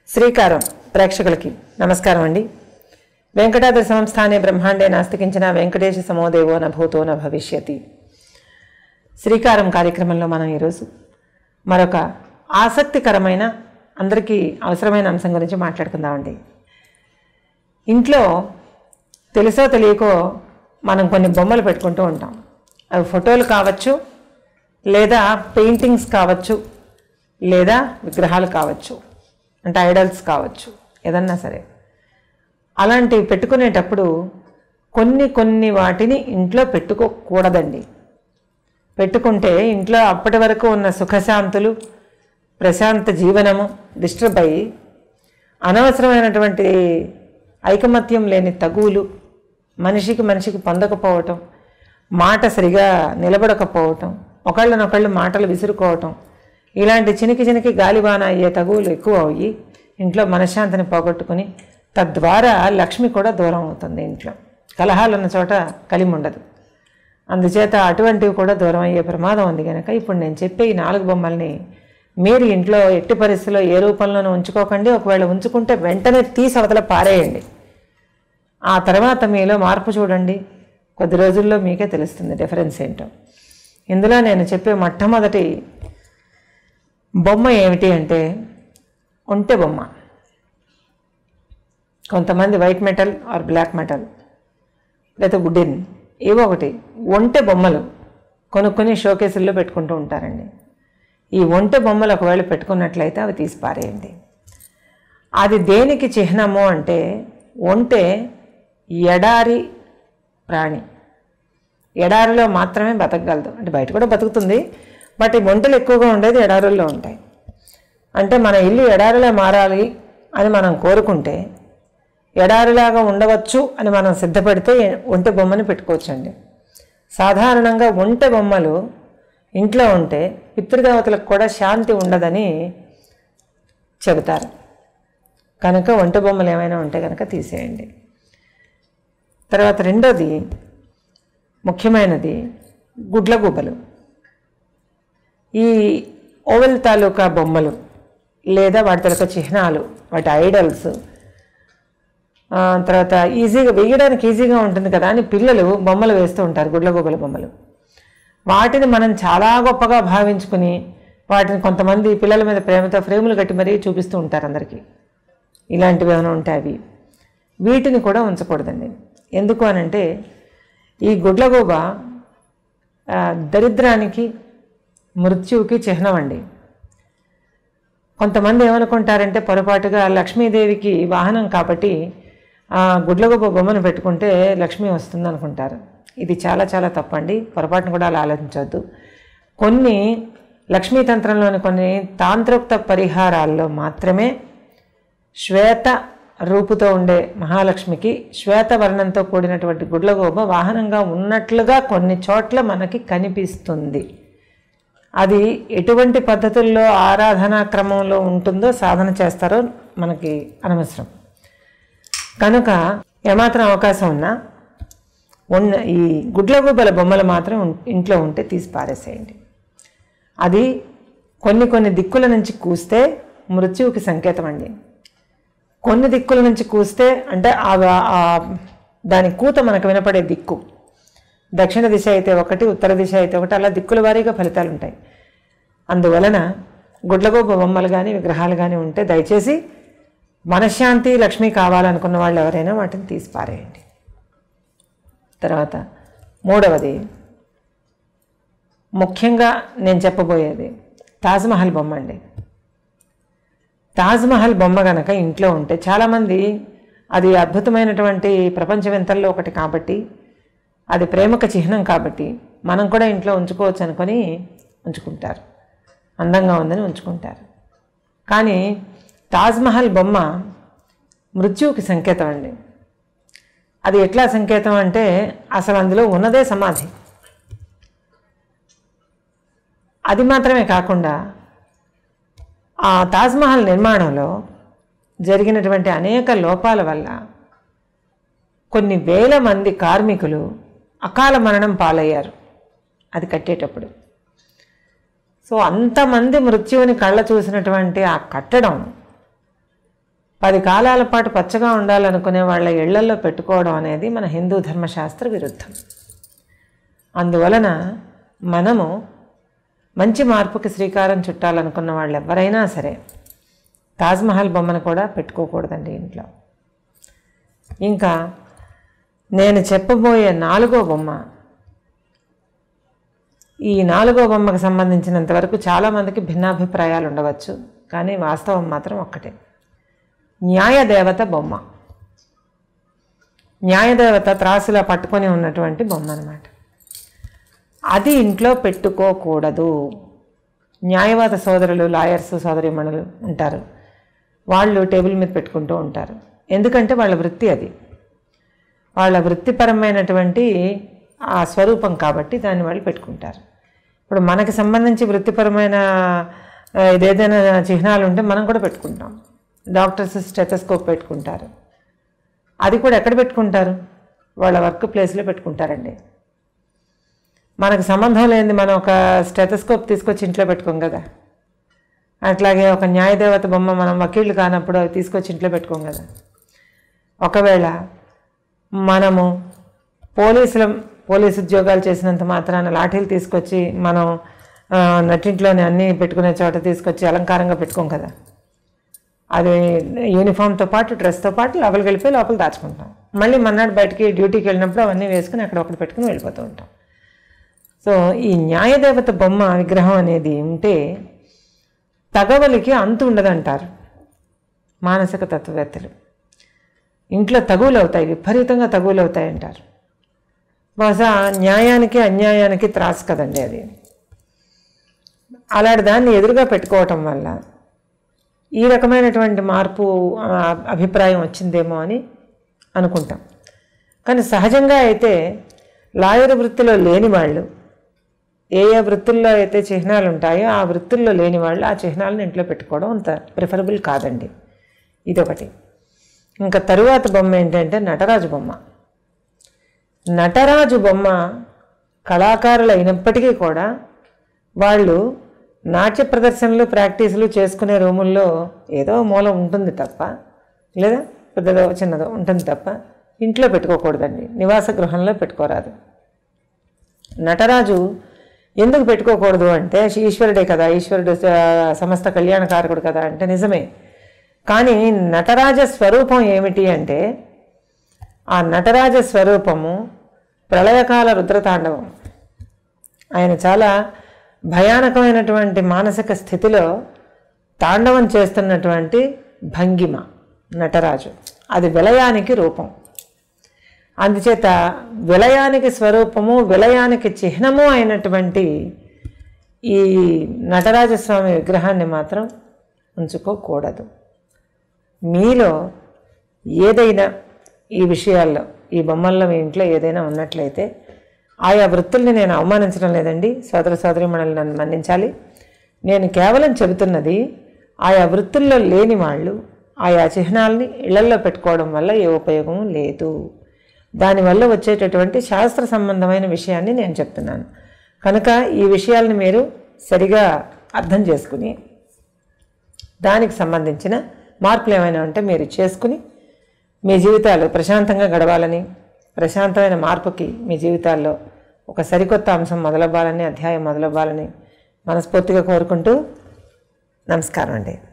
శ్రీకారం ప్రేక్షకులకి నమస్కారం అండి వెంకటాద్రి సంస్థానే బ్రహ్మాండే నాస్తికించిన వెంకటేశ సమోదేవో న భూతో న భవిష్యతి శ్రీకారం కార్యక్రమంలో మనం ఈరోజు మరొక ఆసక్తికరమైన అందరికీ అవసరమైన అంశం గురించి మాట్లాడుకుందామండి ఇంట్లో తెలుసో తెలియకో మనం కొన్ని బొమ్మలు పెట్టుకుంటూ ఉంటాం అవి ఫోటోలు కావచ్చు లేదా పెయింటింగ్స్ కావచ్చు లేదా విగ్రహాలు కావచ్చు అంటే ఐడల్స్ కావచ్చు ఏదన్నా సరే అలాంటివి పెట్టుకునేటప్పుడు కొన్ని కొన్ని వాటిని ఇంట్లో పెట్టుకోకూడదండి పెట్టుకుంటే ఇంట్లో అప్పటి వరకు ఉన్న సుఖశాంతులు ప్రశాంత జీవనము డిస్టర్బ్ అయ్యి అనవసరమైనటువంటి ఐకమత్యం లేని తగువులు మనిషికి మనిషికి పొందకపోవటం మాట సరిగా నిలబడకపోవటం ఒకళ్ళనొకళ్ళు మాటలు విసురుకోవటం ఇలాంటి చినికి చినికి గాలిబాన అయ్యే తగువులు ఎక్కువ అయ్యి ఇంట్లో మనశ్శాంతిని పోగొట్టుకుని తద్వారా లక్ష్మి కూడా దూరం అవుతుంది ఇంట్లో కలహాలు ఉన్న చోట కలిమి ఉండదు అందుచేత అటువంటివి కూడా దూరం అయ్యే ప్రమాదం ఉంది కనుక ఇప్పుడు నేను చెప్పే ఈ నాలుగు బొమ్మల్ని మీరు ఇంట్లో ఎట్టి పరిస్థితుల్లో ఏ రూపంలోనూ ఉంచుకోకండి ఒకవేళ ఉంచుకుంటే వెంటనే తీసి అవతల పారేయండి ఆ తర్వాత మీలో మార్పు చూడండి కొద్ది రోజుల్లో మీకే తెలుస్తుంది డిఫరెన్స్ ఏంటో ఇందులో నేను చెప్పే మొట్టమొదటి బొమ్మ ఏమిటి అంటే ఒంటె బొమ్మ కొంతమంది white metal or black metal లేదా వుడెన్ ఏవో ఒకటి ఒంటె బొమ్మలు కొనుక్కొని షోకేసుల్లో పెట్టుకుంటూ ఉంటారండి ఈ ఒంటె బొమ్మలు ఒకవేళ పెట్టుకున్నట్లయితే అవి తీసి పారేయండి అది దేనికి చిహ్నము అంటే ఒంటె ఎడారి ప్రాణి ఎడారిలో మాత్రమే బతకగలదు అంటే బయట కూడా బతుకుతుంది బట్ ఈ ఒంటెలు ఎక్కువగా ఉండేది ఎడారుల్లో ఉంటాయి అంటే మన ఇల్లు ఎడారిలో మారాలి అని మనం కోరుకుంటే ఎడారిలాగా ఉండవచ్చు అని మనం సిద్ధపడితే ఒంటె బొమ్మని పెట్టుకోవచ్చండి సాధారణంగా ఒంటె బొమ్మలు ఇంట్లో ఉంటే పితృదేవతలకు కూడా శాంతి ఉండదని చెబుతారు కనుక ఒంటె బొమ్మలు ఏమైనా ఉంటే కనుక తీసేయండి తర్వాత రెండోది ముఖ్యమైనది గుడ్ల గుబ్బలు ఈ ఓవెల్ తాలూకా బొమ్మలు లేదా వాటి తాలూకా చిహ్నాలు వాటి ఐడల్స్ ఆ, తర్వాత ఈజీగా వేయడానికి ఈజీగా ఉంటుంది కదా అని పిల్లలు బొమ్మలు వేస్తూ ఉంటారు గుడ్లగూబల బొమ్మలు వాటిని మనం చాలా గొప్పగా భావించుకుని వాటిని కొంతమంది పిల్లల మీద ప్రేమతో ఫ్రేములు కట్టి మరీ చూపిస్తూ ఉంటారు అందరికీ ఇలాంటివి ఏమైనా ఉంటాయి అవి వీటిని కూడా ఉంచకూడదండి ఎందుకు అనంటే ఈ గుడ్లగూబ ఆ, దరిద్రానికి మృత్యువుకి చిహ్నం అండి కొంతమంది ఏమనుకుంటారంటే పొరపాటుగా లక్ష్మీదేవికి వాహనం కాబట్టి ఆ గుడ్లగొప్ప బొమ్మను పెట్టుకుంటే లక్ష్మి వస్తుంది అనుకుంటారు ఇది చాలా చాలా తప్పండి పొరపాటును కూడా అలా ఆలోచించవద్దు కొన్ని లక్ష్మీ తంత్రంలోని కొన్ని తాంత్రోక్త పరిహారాల్లో మాత్రమే శ్వేత రూపుతో ఉండే మహాలక్ష్మికి శ్వేత వర్ణంతో కూడినటువంటి గుడ్లగోబ వాహనంగా ఉన్నట్లుగా కొన్ని చోట్ల మనకి కనిపిస్తుంది అది ఎటువంటి పద్ధతుల్లో ఆరాధనా క్రమంలో ఉంటుందో సాధన చేస్తారో మనకి అనవసరం కనుక ఏమాత్రం అవకాశం ఉన్నా ఉన్న ఈ గుడ్లగూబల బొమ్మలు మాత్రం ఉం- ఇంట్లో ఉంటే తీసి పారేసేయండి అది కొన్ని కొన్ని దిక్కుల నుంచి కూస్తే మృత్యువుకి సంకేతం అండి కొన్ని దిక్కుల నుంచి కూస్తే అంటే ఆ ఆ దాని కూత మనకు వినపడే దిక్కు దక్షిణ దిశ అయితే ఒకటి ఉత్తర దిశ అయితే ఒకటి అలా దిక్కుల వారీగా ఫలితాలు ఉంటాయి అందువలన గుడ్లగోప బొమ్మలు కానీ విగ్రహాలు కానీ ఉంటే దయచేసి మనశ్శాంతి లక్ష్మి కావాలనుకున్న వాళ్ళు ఎవరైనా వాటిని తీసి పారేయండి తర్వాత మూడవది ముఖ్యంగా నేను చెప్పబోయేది తాజ్మహల్ బొమ్మ అండి తాజ్మహల్ బొమ్మ గనక ఇంట్లో ఉంటే చాలామంది అది అద్భుతమైనటువంటి ప్రపంచ వింతల్లో ఒకటి కాబట్టి అది ప్రేమకు చిహ్నం కాబట్టి మనం కూడా ఇంట్లో ఉంచుకోవచ్చు అనుకొని ఉంచుకుంటారు అందంగా ఉందని ఉంచుకుంటారు కానీ తాజ్మహల్ బొమ్మ మృత్యువుకి సంకేతం అండి అది ఎట్లా సంకేతం అంటే అసలు అందులో ఉన్నదే సమాధి అది మాత్రమే కాకుండా ఆ తాజ్మహల్ నిర్మాణంలో జరిగినటువంటి అనేక లోపాల వల్ల కొన్ని వేల మంది కార్మికులు అకాల మరణం పాలయ్యారు అది కట్టేటప్పుడు సో అంతమంది మృత్యువుని కళ్ళ చూసినటువంటి ఆ కట్టడం పది కాలాల పాటు పచ్చగా ఉండాలనుకునే వాళ్ళ ఇళ్లల్లో పెట్టుకోవడం అనేది మన హిందూ ధర్మశాస్త్ర విరుద్ధం అందువలన మనము మంచి మార్పుకి శ్రీకారం చుట్టాలనుకున్న వాళ్ళు ఎవరైనా సరే తాజ్మహల్ బొమ్మను కూడా పెట్టుకోకూడదండి ఇంట్లో ఇంకా నేను చెప్పబోయే నాలుగో బొమ్మ ఈ నాలుగో బొమ్మకు సంబంధించినంత వరకు చాలామందికి భిన్నాభిప్రాయాలు ఉండవచ్చు కానీ వాస్తవం మాత్రం ఒక్కటే న్యాయదేవత బొమ్మ న్యాయదేవత త్రాసులా పట్టుకొని ఉన్నటువంటి బొమ్మ అనమాట అది ఇంట్లో పెట్టుకోకూడదు న్యాయవాద సోదరులు లాయర్స్ సోదరిమణులు ఉంటారు వాళ్ళు టేబుల్ మీద పెట్టుకుంటూ ఉంటారు ఎందుకంటే వాళ్ళ వృత్తి అది వాళ్ళ వృత్తిపరమైనటువంటి ఆ స్వరూపం కాబట్టి దాన్ని వాళ్ళు పెట్టుకుంటారు ఇప్పుడు మనకి సంబంధించి వృత్తిపరమైన ఆ, ఇదేదైనా చిహ్నాలు ఉంటే మనం కూడా పెట్టుకుంటాం డాక్టర్స్ స్టెథోస్కోప్ పెట్టుకుంటారు అది కూడా ఎక్కడ పెట్టుకుంటారు వాళ్ళ వర్క్ ప్లేస్లో పెట్టుకుంటారండి మనకు సంబంధం లేనిది మనం ఒక స్టెథోస్కోప్ తీసుకొచ్చి ఇంట్లో పెట్టుకోం కదా అట్లాగే ఒక న్యాయదేవత బొమ్మ మనం వకీళ్ళు కానప్పుడు అవి తీసుకొచ్చి ఇంట్లో పెట్టుకోం కదా ఒకవేళ మనము పోలీసుల పోలీసు ఉద్యోగాలు చేసినంత మాత్రాన లాఠీలు తీసుకొచ్చి మనం ఆ, నట్టింట్లోనే అన్నీ పెట్టుకునే చోట తీసుకొచ్చి అలంకారంగా పెట్టుకోం కదా అది యూనిఫామ్తో పాటు డ్రెస్తో పాటు లోపలికి వెళ్ళిపోయి లోపల దాచుకుంటాం మళ్ళీ మన్నాడు బయటికి డ్యూటీకి వెళ్ళినప్పుడు అవన్నీ వేసుకుని అక్కడ ఒకటి పెట్టుకుని వెళ్ళిపోతూ ఉంటాం సో ఈ న్యాయదేవత బొమ్మ విగ్రహం అనేది ఉంటే తగవలికి అంతు ఉండదంటారు మానసిక తత్వవేత్తలు ఇంట్లో తగువులు అవుతాయి విపరీతంగా తగువులు అవుతాయి అంటారు బహుశా న్యాయానికి అన్యాయానికి త్రాసు కదండి అది అలాంటి దాన్ని ఎదురుగా పెట్టుకోవటం వల్ల ఈ రకమైనటువంటి మార్పు ఆ, అభిప్రాయం వచ్చిందేమో అని అనుకుంటాం కానీ సహజంగా అయితే లాయర్ వృత్తిలో లేని వాళ్ళు ఏ ఏ వృత్తుల్లో అయితే చిహ్నాలు ఉంటాయో ఆ వృత్తుల్లో లేని వాళ్ళు ఆ చిహ్నాలను ఇంట్లో పెట్టుకోవడం అంత ప్రిఫరబుల్ కాదండి ఇదొకటి ఇంకా తరువాత బొమ్మ ఏంటంటే నటరాజు బొమ్మ నటరాజు బొమ్మ కళాకారులు అయినప్పటికీ కూడా వాళ్ళు నాట్య ప్రదర్శనలు ప్రాక్టీసులు చేసుకునే రూముల్లో ఏదో మూలం ఉంటుంది తప్ప లేదా పెద్దదో చిన్నదో ఉంటుంది తప్ప ఇంట్లో పెట్టుకోకూడదండి నివాస గృహంలో పెట్టుకోరాదు నటరాజు ఎందుకు పెట్టుకోకూడదు అంటే ఈశ్వరుడే కదా ఈశ్వరుడు స- సమస్త కళ్యాణకారకుడు కదా అంటే నిజమే కానీ నటరాజ స్వరూపం ఏమిటి అంటే ఆ నటరాజ స్వరూపము ప్రళయకాల రుద్రతాండవం ఆయన చాలా భయానకమైనటువంటి మానసిక స్థితిలో తాండవం చేస్తున్నటువంటి భంగిమ నటరాజు అది విలయానికి రూపం అందుచేత విలయానికి స్వరూపము విలయానికి చిహ్నము అయినటువంటి ఈ నటరాజస్వామి విగ్రహాన్ని మాత్రం ఉంచుకోకూడదు మీలో ఏదైనా ఈ విషయాల్లో ఈ బొమ్మల్లో మీ ఇంట్లో ఏదైనా ఉన్నట్లయితే ఆయా వృత్తుల్ని నేను అవమానించడం లేదండి సోదర సోదరి మనల్ని నన్ను మన్నించాలి నేను కేవలం చెబుతున్నది ఆయా వృత్తుల్లో లేని వాళ్ళు ఆయా చిహ్నాల్ని ఇళ్లల్లో పెట్టుకోవడం వల్ల ఏ ఉపయోగం లేదు దానివల్ల వచ్చేటటువంటి శాస్త్ర సంబంధమైన విషయాన్ని నేను చెప్తున్నాను కనుక ఈ విషయాల్ని మీరు సరిగా అర్థం చేసుకుని దానికి సంబంధించిన మార్పులు ఏమైనా ఉంటే మీరు చేసుకుని మీ జీవితాలు ప్రశాంతంగా గడవాలని ప్రశాంతమైన మార్పుకి మీ జీవితాల్లో ఒక సరికొత్త అంశం మొదలవ్వాలని అధ్యాయం మొదలవ్వాలని మనస్ఫూర్తిగా కోరుకుంటూ నమస్కారం అండి